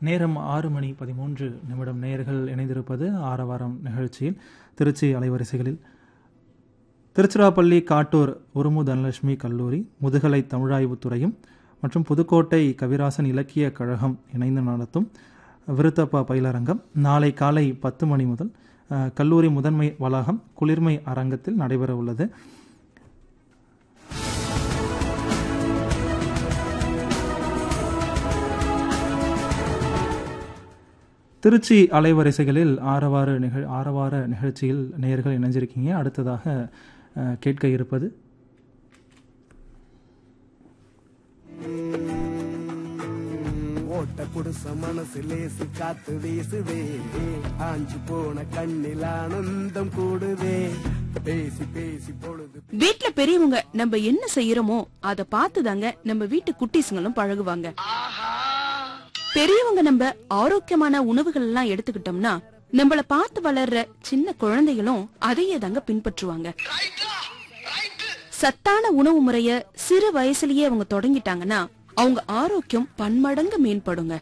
நேரம் ஆறு மணி பதிமூன்று நிமிடம் நேயர்கள் இணைந்திருப்பது ஆரவாரம் நிகழ்ச்சியில் திருச்சி அலைவரிசைகளில் திருச்சிராப்பள்ளி காட்டூர் உருமு தனலட்சுமி கல்லூரி முதுகலை தமிழாய்வுத் துறையும் மற்றும் புதுக்கோட்டை கவிராசன் இலக்கிய கழகம் இணைந்து நடத்தும் விருத்தப்ப பயிலரங்கம் நாளை காலை பத்து மணி முதல் அஹ், கல்லூரி முதன்மை வளாகம் குளிர்மை அரங்கத்தில் நடைபெற உள்ளது திருச்சி அலைவரிசைகளில் ஆரவார நிகழ் ஆரவார நிகழ்ச்சியில் நேயர்கள் இணைஞ்சிருக்கீங்க அடுத்ததாக அஹ், கேட்க இருப்பது ஓட்ட குடிச மனசு லேசு காத்து வீசுதே ஆஞ்சு போன கண்ணில் ஆனந்தம் கூடுதே பேசி பேசி பொழுது வீட்ல பெரியவங்க நம்ம என்ன செய்யறோமோ அத பார்த்துதாங்க நம்ம வீட்டு குட்டீஸுங்களும் பழகுவாங்க பெரியவங்க நம்ம ஆரோக்கியமான உணவுகள் எல்லாம் எடுத்துக்கிட்டோம்னா நம்மள பார்த்து வளர்ற சின்ன குழந்தைகளும் அதையே தாங்க பின்பற்றுவாங்க சத்தான உணவு முறைய சிறு வயசுலயே அவங்க தொடங்கிட்டாங்கன்னா அவங்க ஆரோக்கியம் பன்மடங்கு மேம்படுங்க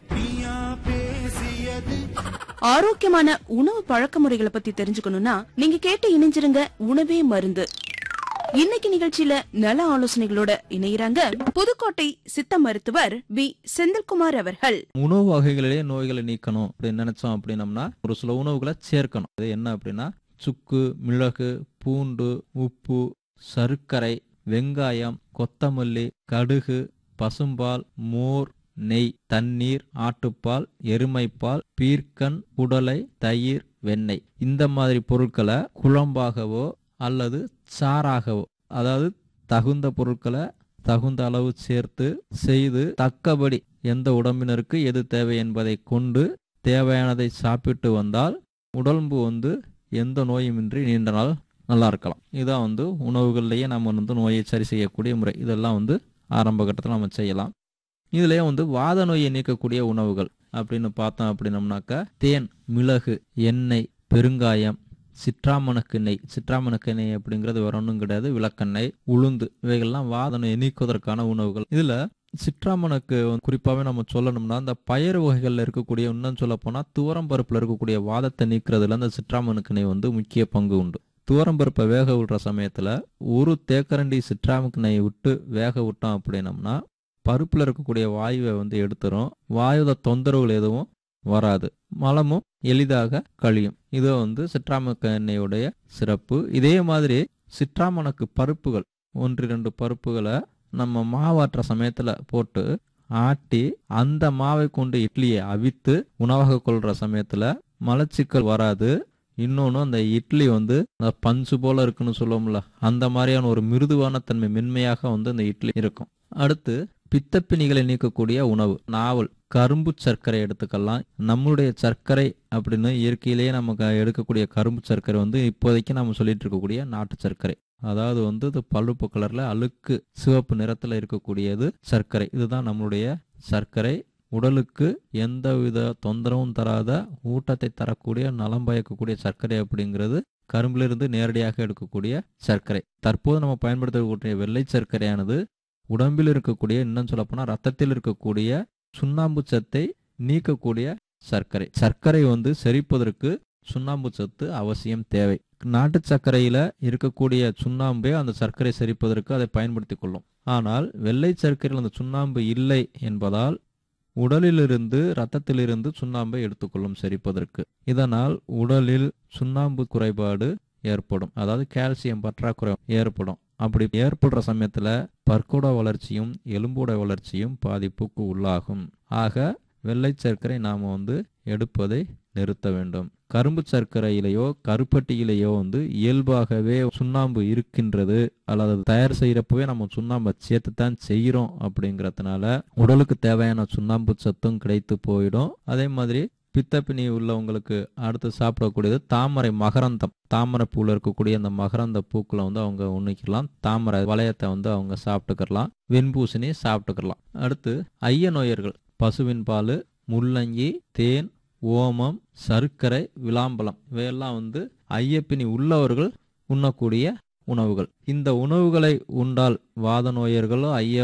ஆரோக்கியமான உணவு பழக்க முறைகளை பத்தி தெரிஞ்சுக்கணும்னா நீங்க கேட்டு இணைஞ்சிருங்க உணவே மருந்து இன்னைக்கு நிகழ்ச்சியில நல ஆலோசனைகளோட இணையறாங்க புதுக்கோட்டை சித்த மருத்துவர் வி செந்தில்குமார் அவர்கள் உணவு வகைகளிலே நோய்களை நீக்கணும் அப்படின்னு நினைச்சோம் அப்படின்னம்னா ஒரு சில உணவுகளை சேர்க்கணும் அது என்ன அப்படின்னா சுக்கு மிளகு பூண்டு உப்பு சர்க்கரை வெங்காயம் கொத்தமல்லி கடுகு பசும்பால் மோர் நெய் தண்ணீர் ஆட்டுப்பால் எருமைப்பால் பீர்க்கன் குடலை தயிர் வெண்ணெய் இந்த மாதிரி பொருட்களை குழம்பாகவோ அல்லது சாறாகவோ அதாவது தகுந்த பொருட்களை தகுந்த அளவு சேர்த்து செய்து தக்கபடி எந்த உடம்பினருக்கு எது தேவை என்பதை கொண்டு தேவையானதை சாப்பிட்டு வந்தால் உடம்பு வந்து எந்த நோயுமின்றி நீண்ட நாள் நல்லா இருக்கலாம் இதான் வந்து உணவுகள்லேயே நம்ம வந்து நோயை சரி செய்யக்கூடிய முறை இதெல்லாம் வந்து ஆரம்ப கட்டத்தில் நம்ம செய்யலாம் இதுலயே வந்து வாத நோயை நீக்கக்கூடிய உணவுகள் அப்படின்னு பார்த்தோம் அப்படின்னம்னாக்கா தேன் மிளகு எண்ணெய் பெருங்காயம் சிற்றாமணக்கு நெய் சிற்றாமணக்கு நெய் அப்படிங்கிறது வேற ஒன்றும் கிடையாது விளக்கெண்ணெய் உளுந்து இவைகள்லாம் வாத நோயை நீக்குவதற்கான உணவுகள் இதுல சிற்றாமணக்கு வந்து குறிப்பாகவே நம்ம சொல்லணும்னா இந்த பயறு வகைகளில் இருக்கக்கூடிய இன்னும் சொல்ல போனால் துவரம் பருப்பில் இருக்கக்கூடிய வாதத்தை நீக்கிறதுல இந்த சிற்றாமணக்கு நெய் வந்து முக்கிய பங்கு உண்டு துவரம் பருப்பை வேக விடுற சமயத்தில் ஒரு தேக்கரண்டி சிற்றாமணக்கு நெய் விட்டு வேக விட்டோம் அப்படின்னம்னா பருப்பில் இருக்கக்கூடிய வாயுவை வந்து எடுத்துரும் வாயுத தொந்தரவுகள் எதுவும் வராது மலமும் எளிதாக கழியும் இது வந்து சிற்றாமணக்கு எண்ணெயுடைய சிறப்பு இதே மாதிரி சிற்றாமணக்கு பருப்புகள் ஒன்று இரண்டு பருப்புகளை நம்ம மாவாட்டுற சமயத்தில் போட்டு ஆட்டி அந்த மாவை கொண்டு இட்லியை அவித்து உணவாக கொள்கிற சமயத்தில் மலச்சிக்கல் வராது இன்னொன்று அந்த இட்லி வந்து அந்த பஞ்சு போல இருக்குன்னு சொல்லுவோம்ல அந்த மாதிரியான ஒரு மிருதுவான தன்மை மென்மையாக வந்து அந்த இட்லி இருக்கும் அடுத்து பித்தப்பிணிகளை நீக்கக்கூடிய உணவு நாவல் கரும்பு சர்க்கரை எடுத்துக்கலாம் நம்மளுடைய சர்க்கரை அப்படின்னு இயற்கையிலேயே நமக்கு எடுக்கக்கூடிய கரும்பு சர்க்கரை வந்து இப்போதைக்கு நம்ம சொல்லிட்டு இருக்கக்கூடிய நாட்டு சர்க்கரை அதாவது வந்து இது பழுப்பு கலர்ல அழுக்கு சிவப்பு நிறத்துல இருக்கக்கூடியது சர்க்கரை இதுதான் நம்மளுடைய சர்க்கரை உடலுக்கு எந்தவித தொந்தரவும் தராத ஊட்டத்தை தரக்கூடிய நலம் பயக்கக்கூடிய சர்க்கரை அப்படிங்கிறது கரும்பிலிருந்து நேரடியாக எடுக்கக்கூடிய சர்க்கரை தற்போது நம்ம பயன்படுத்தக்கூடிய வெள்ளை சர்க்கரையானது உடம்பில் இருக்கக்கூடிய இன்னும் சொல்லப்போனால் ரத்தத்தில் இருக்கக்கூடிய சுண்ணாம்பு சத்தை நீக்கக்கூடிய சர்க்கரை சர்க்கரை வந்து செரிப்பதற்கு சுண்ணாம்பு சத்து அவசியம் தேவை நாட்டு சர்க்கரையில இருக்கக்கூடிய சுண்ணாம்பே அந்த சர்க்கரை செரிப்பதற்கு அதை பயன்படுத்தி கொள்ளும் ஆனால் வெள்ளை சர்க்கரையில் அந்த சுண்ணாம்பு இல்லை என்பதால் உடலிலிருந்து இரத்தத்திலிருந்து சுண்ணாம்பை எடுத்துக்கொள்ளும் செரிப்பதற்கு இதனால் உடலில் சுண்ணாம்பு குறைபாடு ஏற்படும் அதாவது கால்சியம் பற்றாக்குறை ஏற்படும் அப்படி ஏற்படுற சமயத்துல பற்கூட வளர்ச்சியும் எலும்போட வளர்ச்சியும் பாதிப்புக்கு உள்ளாகும் ஆக வெள்ளை சர்க்கரை நாம வந்து எடுப்பதை நிறுத்த வேண்டும் கரும்பு சர்க்கரையிலேயோ கருப்பட்டியிலேயோ வந்து இயல்பாகவே சுண்ணாம்பு இருக்கின்றது அல்லது தயார் செய்யறப்பவே நம்ம சுண்ணாம்பை சேர்த்து தான் செய்கிறோம் அப்படிங்கறதுனால உடலுக்கு தேவையான சுண்ணாம்பு சத்தும் கிடைத்து போயிடும் அதே மாதிரி பித்தப்பினி உள்ளவங்களுக்கு அடுத்து சாப்பிடக்கூடியது தாமரை மகரந்தம் தாமரை பூவில் இருக்கக்கூடிய அந்த மகரந்த பூக்களை வந்து அவங்க உண்ணிக்கலாம் தாமரை வளையத்தை வந்து அவங்க சாப்பிட்டுக்கலாம் வெண்பூசணி சாப்பிட்டுக்கலாம் அடுத்து ஐய நோயர்கள் பசுவின் பால் முள்ளங்கி தேன் ஓமம் சர்க்கரை விளாம்பலம் இவையெல்லாம் வந்து ஐயப்பினி உள்ளவர்கள் உண்ணக்கூடிய உணவுகள் இந்த உணவுகளை உண்டால் வாத நோயர்களோ ஐய